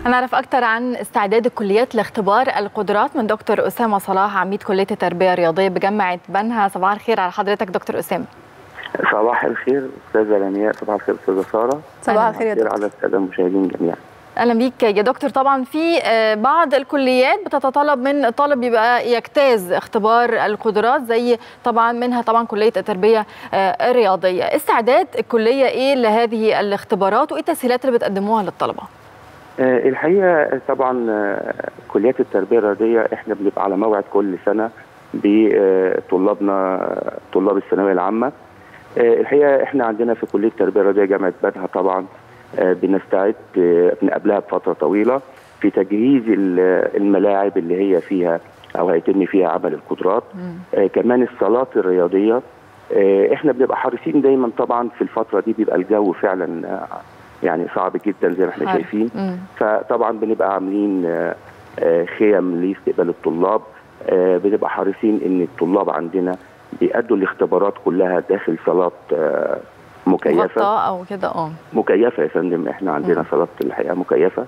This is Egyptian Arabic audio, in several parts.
هنعرف أكثر عن استعداد الكليات لاختبار القدرات من دكتور أسامة صلاح عميد كلية التربية الرياضية بجامعة بنها صباح الخير على حضرتك دكتور أسامة صباح الخير استاذه لمياء صباح الخير استاذه ساره صباح الخير يا دكتور على الساده المشاهدين جميعا اهلا بيك يا دكتور طبعا في بعض الكليات بتتطلب من الطالب يبقى يجتاز اختبار القدرات زي طبعا منها طبعا كليه التربيه الرياضيه استعداد الكليه ايه لهذه الاختبارات وايه التسهيلات اللي بتقدموها للطلبه الحقيقه طبعا كليات التربيه الرياضيه احنا بنبقى على موعد كل سنه بطلابنا طلاب الثانويه العامه الحقيقه احنا عندنا في كليه التربيه الرياضيه جامعه بنها طبعا بنستعد من قبلها بفتره طويله في تجهيز الملاعب اللي هي فيها او هيتم فيها عمل القدرات كمان الصالات الرياضيه احنا بنبقى حريصين دايما طبعا في الفتره دي بيبقى الجو فعلا يعني صعب جدا زي ما احنا شايفين فطبعا بنبقى عاملين خيم لاستقبال الطلاب بنبقى حريصين ان الطلاب عندنا بيأدوا الاختبارات كلها داخل صالات مكيفه او كده اه مكيفه يا فندم احنا عندنا صالات الحقيقه مكيفه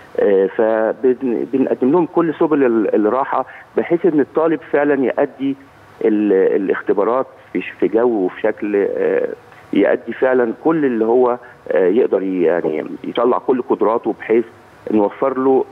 فبنقدم لهم كل سبل الراحه بحيث ان الطالب فعلا يأدي الاختبارات في جو وفي شكل يأدي فعلا كل اللي هو يقدر يعني يطلع كل قدراته بحيث نوفر له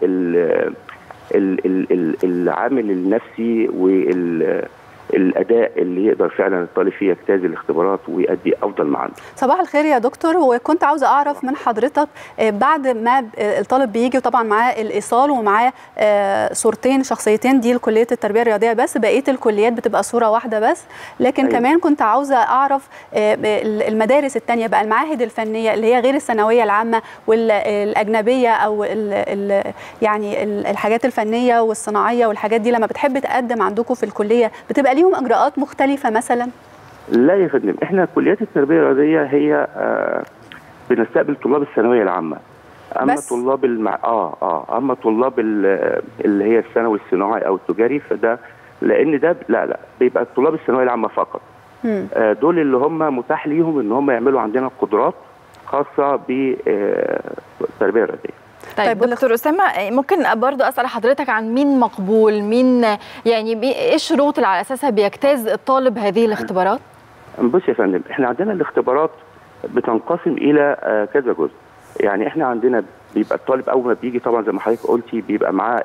العامل النفسي وال الاداء اللي يقدر فعلا الطالب فيه يجتاز الاختبارات ويؤدي افضل ما عنده. صباح الخير يا دكتور وكنت عاوزه اعرف من حضرتك بعد ما الطالب بيجي وطبعا معاه الايصال ومعاه صورتين شخصيتين دي لكليه التربيه الرياضيه بس بقيه الكليات بتبقى صوره واحده بس لكن أيوة. كمان كنت عاوزه اعرف المدارس الثانيه بقى المعاهد الفنيه اللي هي غير الثانويه العامه والاجنبيه او ال ال يعني الحاجات الفنيه والصناعيه والحاجات دي لما بتحب تقدم عندكم في الكليه بتبقى ليهم اجراءات مختلفه مثلا؟ لا يا فندم احنا كليات التربيه الرياضيه هي آه بنستقبل طلاب الثانويه العامه اما بس. طلاب المع... اه اه اما طلاب اللي هي الثانوي الصناعي او التجاري فده لان ده لا لا بيبقى طلاب الثانويه العامه فقط آه دول اللي هم متاح ليهم ان هم يعملوا عندنا قدرات خاصه بالتربيه الرياضيه طيب, طيب دكتور اسامه ممكن برضه اسال حضرتك عن مين مقبول مين يعني ايه الشروط اللي على اساسها بيجتاز الطالب هذه الاختبارات بص يا فندم احنا عندنا الاختبارات بتنقسم الى كذا جزء يعني احنا عندنا بيبقى الطالب اول ما بيجي طبعا زي ما حضرتك قلتي بيبقى معاه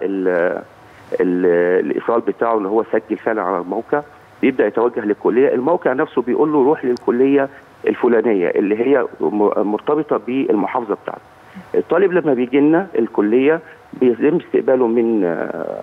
الايصال بتاعه اللي هو سجل فعلا على الموقع بيبدا يتوجه للكليه الموقع نفسه بيقول له روح للكليه الفلانيه اللي هي مرتبطه بالمحافظه بتاعته الطالب لما بيجي لنا الكليه بيتم استقباله من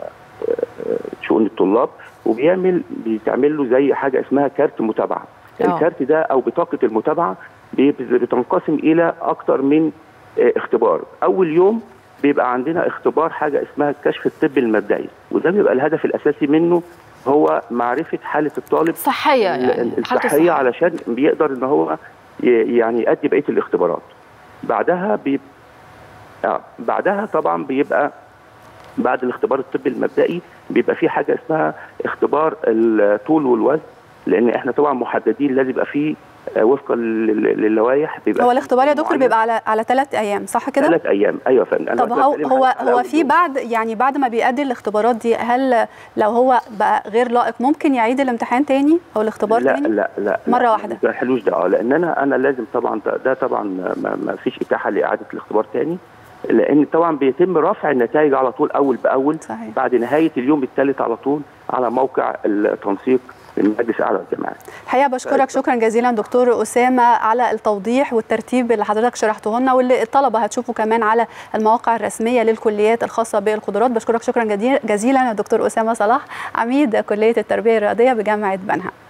شؤون الطلاب وبيعمل بيتعمل له زي حاجه اسمها كارت متابعه أوه. الكارت ده او بطاقه المتابعه بتنقسم الى اكثر من اختبار اول يوم بيبقى عندنا اختبار حاجه اسمها الكشف الطبي المبدئي وده بيبقى الهدف الاساسي منه هو معرفه حاله الطالب صحيه يعني الصحيه صحية. علشان بيقدر ان هو يعني يؤدي بقيه الاختبارات بعدها بيبقى آه. بعدها طبعا بيبقى بعد الاختبار الطبي المبدئي بيبقى في حاجه اسمها اختبار الطول والوزن لان احنا طبعا محددين لازم يبقى فيه وفقا للوائح بيبقى هو الاختبار يا دكتور بيبقى على على ثلاث ايام صح كده؟ ثلاث ايام ايوه يا فندم طب هو هو هو في بعد يعني بعد ما بيأدي الاختبارات دي هل لو هو بقى غير لائق ممكن يعيد الامتحان تاني او الاختبار لا تاني؟ لا لا مره لا واحده ما حلوش ده اه لان انا انا لازم طبعا ده, ده طبعا ما, ما فيش اتاحه لاعاده الاختبار تاني لان طبعا بيتم رفع النتائج على طول اول باول صحيح. بعد نهايه اليوم الثالث على طول على موقع التنسيق من مجلس اعلى الجامعات. الحقيقه بشكرك شكرا جزيلا دكتور اسامه على التوضيح والترتيب اللي حضرتك شرحته لنا واللي الطلبه هتشوفوا كمان على المواقع الرسميه للكليات الخاصه بالقدرات بشكرك شكرا جزيلا دكتور اسامه صلاح عميد كليه التربيه الرياضيه بجامعه بنها.